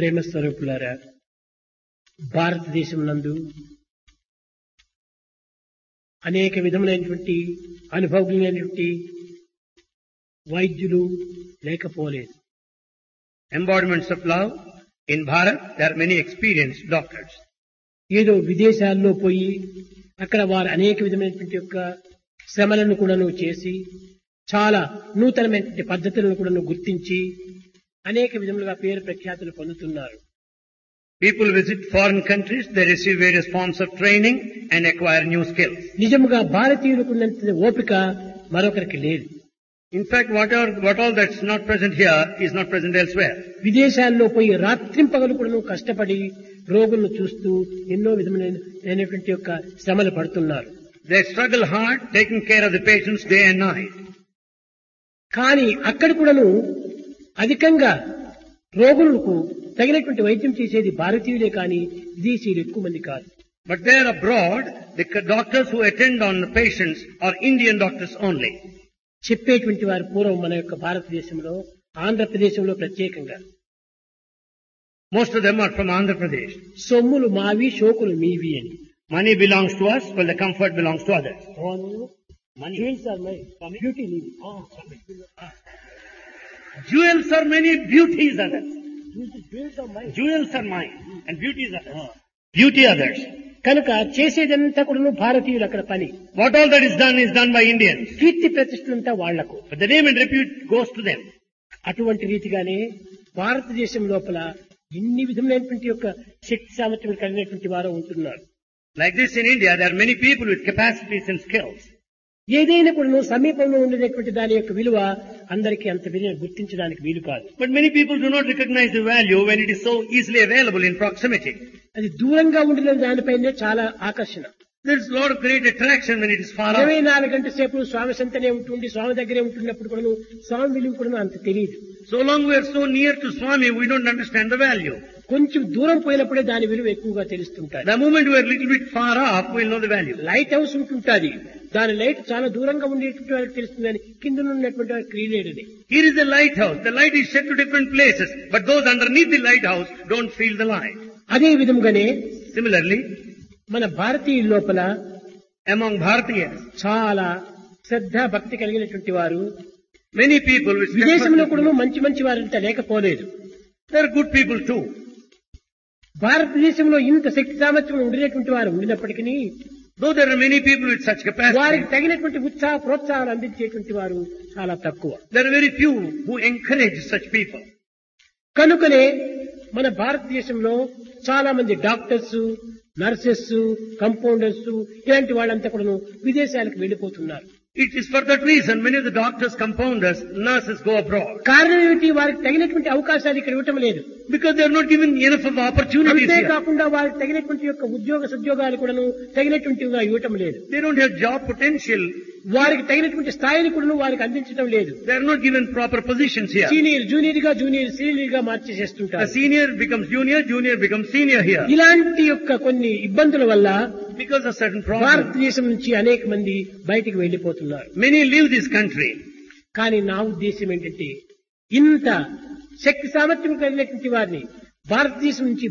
ప్రేమ స్వరూపులారా భారతదేశం నందు అనేక విధములైనటువంటి అనుభవజ్ఞులైనటువంటి వైద్యులు లేకపోలేదు Embodiments of love. In Bharat, there are many experienced doctors. ఏదో విదేశాల్లో పోయి అక్కడ వారు అనేక విధమైనటువంటి యొక్క శ్రమలను కూడాను చేసి చాలా నూతనమైనటువంటి పద్ధతులను కూడాను గుర్తించి అనేక విధములుగా పేరు ప్రఖ్యాతులు పొందుతున్నారు People visit foreign countries, they receive various forms of training and acquire new skills. నిజముగా భారతీయులకు ఉన్నంత ఓపిక మరొకరికి లేదు In fact, whatever, what all that's not present here is not present elsewhere. విదేశాల్లో పోయి రాత్రింపగలు కూడాను కష్టపడి రోగులను చూస్తూ ఎన్నో విధమైనటువంటి యొక్క శ్రమలు పడుతున్నారు They struggle hard, taking care of the patients day and night. కానీ అక్కడ కూడాను అధికంగా రోగులకు తగినటువంటి వైద్యం చేసేది భారతీయులే కానీ విదేశీయులు ఎక్కువ మంది కాదు But there abroad, the c- doctors who attend on the patients are Indian doctors only. చెప్పేటువంటి వారు పూర్వం మన యొక్క భారతదేశంలో ఆంధ్రప్రదేశంలో ప్రత్యేకంగా Most of them are from Andhra Pradesh. సొమ్ములు మావి షోకులు మీవి అని Money belongs to us, while the comfort belongs to others. Money. Jewels are mine, beauty leave. Jewels are many, beauties others. Jewels are mine. Jewels are mine, and beauties others. Beauty others. కనుక చేసేదంతా కూడా భారతీయులు అక్కడ పని What all that is done is done by Indians. కీర్తి ప్రతిష్టలంతా వాళ్లకు But the name and repute goes to them. అటువంటి రీతిగానే భారతదేశం లోపల ఎన్ని విధములైనటువంటి యొక్క శక్తి సామర్థ్యం కలిగినటువంటి వారు ఉంటున్నారు Like this in India, there are many people with capacities and skills. ఏదైనా కూడా సమీపంలో ఉండేటువంటి దాని యొక్క విలువ అందరికీ అంత విలువ గుర్తించడానికి వీలు కాదు But many people do not recognize the value when it is so easily available in proximity. అది దూరంగా ఉండిన దానిపైనే చాలా ఆకర్షణ There is a lot of great attraction when it is far ఇరవై off. నాలుగు గంటల సేపు స్వామి సంతనే ఉంటుండి స్వామి దగ్గరే ఉంటున్నప్పుడు కూడా స్వామి విలువ కూడా అంత తెలియదు So long we are so near to Swami, we don't understand the value. కొంచెం దూరం పోయినప్పుడే దాని విలువ ఎక్కువగా తెలుస్తుంటారు The moment we are a little bit far off, we'll know the value. Lighthouse ఉంటుంటాది దాని లైట్ చాలా దూరంగా ఉండేటువంటి వారికి తెలుస్తుందని కింద ఉన్నటువంటి వారికి తెలియలేదని Here is the lighthouse. The light is shed to different places, but those underneath the lighthouse don't feel the light. అదే విధముగానే Similarly, మన భారతీయుల లోపల among Bharatiyas, చాలా శ్రద్ధ భక్తి కలిగినటువంటి వారు many people with విదేశంలో కూడా మంచి మంచి వారంతా లేకపోలేదు there are good people too. భారతదేశంలో ఇంత శక్తి సామర్థ్యం ఉండినటువంటి వారు ఉండినప్పటికీ Though there are many people with such వారికి capacity, తగినటువంటి ఉత్సాహ ప్రోత్సాహాలు అందించేటువంటి వారు చాలా తక్కువ there are very few who encourage such people. కనుకనే మన భారతదేశంలో చాలా మంది డాక్టర్స్ నర్సెస్ కంపౌండర్స్ ఇలాంటి వాళ్ళంతా కూడా విదేశాలకు వెళ్లిపోతున్నారు It is for that reason many of the doctors, compounders, nurses go abroad. కారణం ఏమిటి వారికి తగినటువంటి అవకాశాలు ఇక్కడ ఇవ్వటం లేదు Because they are not given enough of opportunities here. అంతేకాకుండా వారికి తగినటువంటి యొక్క ఉద్యోగ సద్యోగాలు కూడాను తగినటువంటివిగా ఇవ్వటం లేదు They don't have job potential. వారికి తగినటువంటి స్థాయిని కూడా వారికి అందించడం లేదు They are not given proper positions here. Senior junior గా జూనియర్ సీనియర్ గా The మార్చేసేస్తుంటారు senior becomes junior, junior becomes senior here. ఇలాంటి యొక్క కొన్ని ఇబ్బందుల వల్ల Because of certain problems. భారతదేశం నుంచి అనేక మంది బయటికి వెళ్లిపోతున్నారు Many leave this country. కానీ నా ఉద్దేశం ఏంటంటే ఇంత శక్తి సామర్థ్యం కలిగినటువంటి వారిని భారతదేశం నుంచి